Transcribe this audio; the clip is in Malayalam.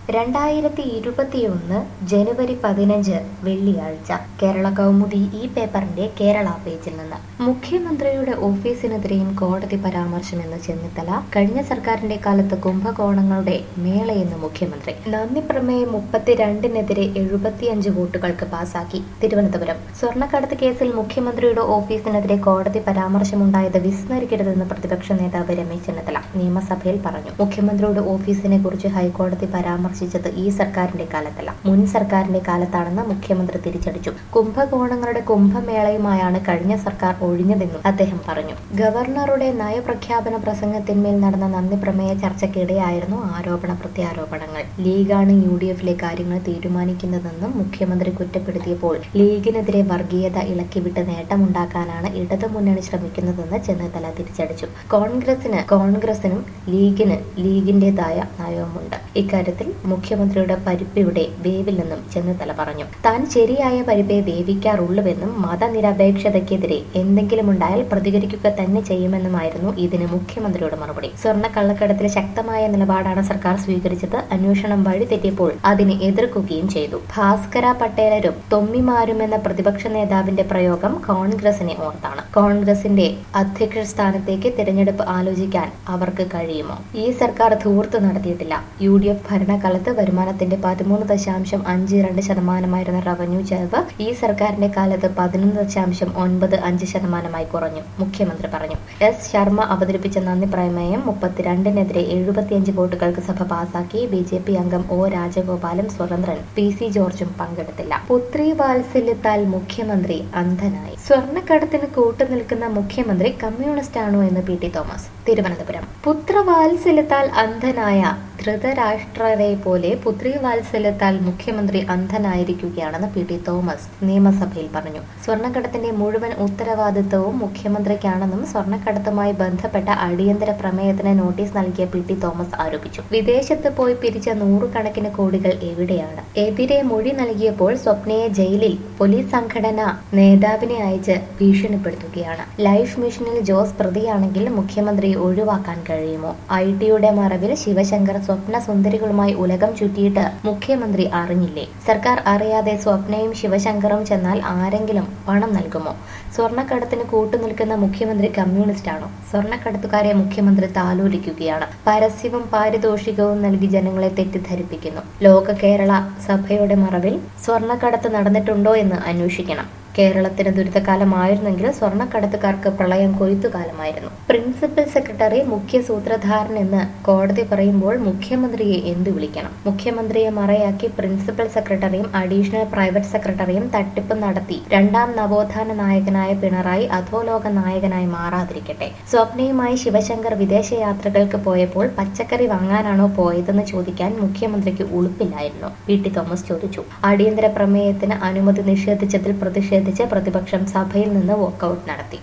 രണ്ടായിരത്തി ഇരുപത്തിയൊന്ന് ജനുവരി പതിനഞ്ച് വെള്ളിയാഴ്ച കേരള കൗമുദി ഈ പേപ്പറിന്റെ കേരള പേജിൽ നിന്ന് മുഖ്യമന്ത്രിയുടെ ഓഫീസിനെതിരെയും കോടതി പരാമർശമെന്ന് ചെന്നിത്തല കഴിഞ്ഞ സർക്കാരിന്റെ കാലത്ത് കുംഭകോണങ്ങളുടെ മേളയെന്ന് മുഖ്യമന്ത്രി നന്ദി പ്രമേയം മുപ്പത്തിരണ്ടിനെതിരെ എഴുപത്തിയഞ്ച് വോട്ടുകൾക്ക് പാസാക്കി തിരുവനന്തപുരം സ്വർണ്ണക്കടത്ത് കേസിൽ മുഖ്യമന്ത്രിയുടെ ഓഫീസിനെതിരെ കോടതി പരാമർശമുണ്ടായത് വിസ്മരിക്കരുതെന്ന് പ്രതിപക്ഷ നേതാവ് രമേശ് ചെന്നിത്തല നിയമസഭയിൽ പറഞ്ഞു മുഖ്യമന്ത്രിയുടെ ഓഫീസിനെ കുറിച്ച് ഹൈക്കോടതി പരാമർശിച്ചത് ഈ സർക്കാരിന്റെ കാലത്തല്ല മുൻ സർക്കാരിന്റെ കാലത്താണെന്ന് മുഖ്യമന്ത്രി തിരിച്ചടിച്ചു കുംഭകോണങ്ങളുടെ കുംഭമേളയുമായാണ് കഴിഞ്ഞ സർക്കാർ ഒഴിഞ്ഞതെന്നും അദ്ദേഹം പറഞ്ഞു ഗവർണറുടെ നയപ്രഖ്യാപന പ്രസംഗത്തിന്മേൽ നടന്ന നന്ദി പ്രമേയ ചർച്ചയ്ക്കിടെയായിരുന്നു ആരോപണ പ്രത്യാരോപണങ്ങൾ ലീഗാണ് യു ഡി എഫിലെ കാര്യങ്ങൾ തീരുമാനിക്കുന്നതെന്നും മുഖ്യമന്ത്രി കുറ്റപ്പെടുത്തിയപ്പോൾ ലീഗിനെതിരെ വർഗീയത ഇളക്കിവിട്ട് നേട്ടമുണ്ടാക്കാനാണ് ഇടതുമുന്നണി ശ്രമിക്കുന്നതെന്ന് ചെന്നിത്തല തിരിച്ചടിച്ചു കോൺഗ്രസിന് കോൺഗ്രസിനും ലീഗിന് ലീഗിന്റേതായ നയവുമുണ്ട് ഇക്കാര്യത്തിൽ മുഖ്യമന്ത്രിയുടെ പരിപ്പിവിടെ വേവില്ലെന്നും ചെന്നിത്തല പറഞ്ഞു താൻ ശരിയായ പരിപ്പേ വേവിക്കാറുള്ളൂവെന്നും മതനിരപേക്ഷതയ്ക്കെതിരെ എന്തെങ്കിലും ഉണ്ടായാൽ പ്രതികരിക്കുക തന്നെ ചെയ്യുമെന്നുമായിരുന്നു ഇതിന് മുഖ്യമന്ത്രിയുടെ മറുപടി സ്വർണ്ണ കള്ളക്കടത്തിൽ ശക്തമായ നിലപാടാണ് സർക്കാർ സ്വീകരിച്ചത് അന്വേഷണം വഴിതെറ്റിയപ്പോൾ അതിനെ എതിർക്കുകയും ചെയ്തു ഭാസ്കര പട്ടേലരും തൊമ്മിമാരും എന്ന പ്രതിപക്ഷ നേതാവിന്റെ പ്രയോഗം കോൺഗ്രസിനെ ഓർത്താണ് കോൺഗ്രസിന്റെ അധ്യക്ഷ സ്ഥാനത്തേക്ക് തിരഞ്ഞെടുപ്പ് ആലോചിക്കാൻ അവർക്ക് കഴിയുമോ ഈ സർക്കാർ ധൂർത്ത് നടത്തിയിട്ടില്ല യു ഡി എഫ് ഭരണകാലത്ത് വരുമാനത്തിന്റെ പതിമൂന്ന് ദശാംശം അഞ്ച് രണ്ട് ശതമാനമായിരുന്ന റവന്യൂ ചെലവ് ഈ സർക്കാരിന്റെ കാലത്ത് പതിനൊന്ന് ദശാംശം ഒൻപത് അഞ്ച് ശതമാനമായി കുറഞ്ഞു മുഖ്യമന്ത്രി പറഞ്ഞു എസ് ശർമ്മ അവതരിപ്പിച്ച നന്ദി പ്രമേയം മുപ്പത്തിരണ്ടിനെതിരെ എഴുപത്തിയഞ്ച് വോട്ടുകൾക്ക് സഭ പാസാക്കി ബി ജെ പി അംഗം ഒ രാജഗോപാലും സ്വതന്ത്രൻ പി സി ജോർജും പങ്കെടുത്തില്ല പുത്രി വാത്സല്യത്താൽ മുഖ്യമന്ത്രി അന്ധനായി സ്വർണ്ണക്കടത്തിന് കൂട്ടുനിൽക്കുന്ന മുഖ്യമന്ത്രി കമ്മ്യൂണിസ്റ്റ് ആണോ എന്ന് പി ടി തോമസ് തിരുവനന്തപുരം പുത്രവാത്സല്യത്താൽ അന്ധനായ ധൃതരാഷ്ട്രരെ പോലെ പുത്രി വാത്സല്യത്താൽ മുഖ്യമന്ത്രി അന്ധനായിരിക്കുകയാണെന്ന് പി ടി തോമസ് നിയമസഭയിൽ പറഞ്ഞു സ്വർണ്ണക്കടത്തിന്റെ മുഴുവൻ ഉത്തരവാദിത്വവും മുഖ്യമന്ത്രിക്കാണെന്നും സ്വർണ്ണക്കടത്തുമായി ബന്ധപ്പെട്ട അടിയന്തര പ്രമേയത്തിന് നോട്ടീസ് നൽകിയ പി ടി തോമസ് ആരോപിച്ചു വിദേശത്ത് പോയി പിരിച്ച നൂറുകണക്കിന് കോടികൾ എവിടെയാണ് എതിരെ മൊഴി നൽകിയപ്പോൾ സ്വപ്നയെ ജയിലിൽ പോലീസ് സംഘടന നേതാവിനെ അയച്ച് ഭീഷണിപ്പെടുത്തുകയാണ് ലൈഫ് മിഷനിൽ ജോസ് പ്രതിയാണെങ്കിൽ മുഖ്യമന്ത്രി ഒഴിവാക്കാൻ കഴിയുമോ ഐ ടിയുടെ മറവിൽ ശിവശങ്കർ സ്വപ്ന സുന്ദരികളുമായി ഉലകം ചുറ്റിയിട്ട് മുഖ്യമന്ത്രി അറിഞ്ഞില്ലേ സർക്കാർ അറിയാതെ സ്വപ്നയും ശിവശങ്കറും ചെന്നാൽ ആരെങ്കിലും പണം നൽകുമോ സ്വർണ്ണക്കടത്തിന് കൂട്ടുനിൽക്കുന്ന മുഖ്യമന്ത്രി കമ്മ്യൂണിസ്റ്റ് ആണോ സ്വർണ്ണക്കടത്തുകാരെ മുഖ്യമന്ത്രി താലോലിക്കുകയാണ് പരസ്യവും പാരിതോഷികവും നൽകി ജനങ്ങളെ തെറ്റിദ്ധരിപ്പിക്കുന്നു ലോക കേരള സഭയുടെ മറവിൽ സ്വർണ്ണക്കടത്ത് നടന്നിട്ടുണ്ടോ എന്ന് അന്വേഷിക്കണം കേരളത്തിന് ദുരിതകാലമായിരുന്നെങ്കിൽ സ്വർണ്ണക്കടത്തുകാർക്ക് പ്രളയം കൊയ്ത്തുകാലമായിരുന്നു പ്രിൻസിപ്പൽ സെക്രട്ടറി മുഖ്യ സൂത്രധാരൻ എന്ന് കോടതി പറയുമ്പോൾ മുഖ്യമന്ത്രിയെ എന്തു വിളിക്കണം മുഖ്യമന്ത്രിയെ മറയാക്കി പ്രിൻസിപ്പൽ സെക്രട്ടറിയും അഡീഷണൽ പ്രൈവറ്റ് സെക്രട്ടറിയും തട്ടിപ്പ് നടത്തി രണ്ടാം നവോത്ഥാന നായകനായ പിണറായി അധോലോക നായകനായി മാറാതിരിക്കട്ടെ സ്വപ്നയുമായി ശിവശങ്കർ വിദേശയാത്രകൾക്ക് പോയപ്പോൾ പച്ചക്കറി വാങ്ങാനാണോ പോയതെന്ന് ചോദിക്കാൻ മുഖ്യമന്ത്രിക്ക് ഉളുപ്പില്ലായിരുന്നു പി ടി തോമസ് ചോദിച്ചു അടിയന്തര പ്രമേയത്തിന് അനുമതി നിഷേധിച്ചതിൽ പ്രതിഷേധിച്ച് പ്രതിപക്ഷം സഭയിൽ നിന്ന് വോക്കൌട്ട് നടത്തി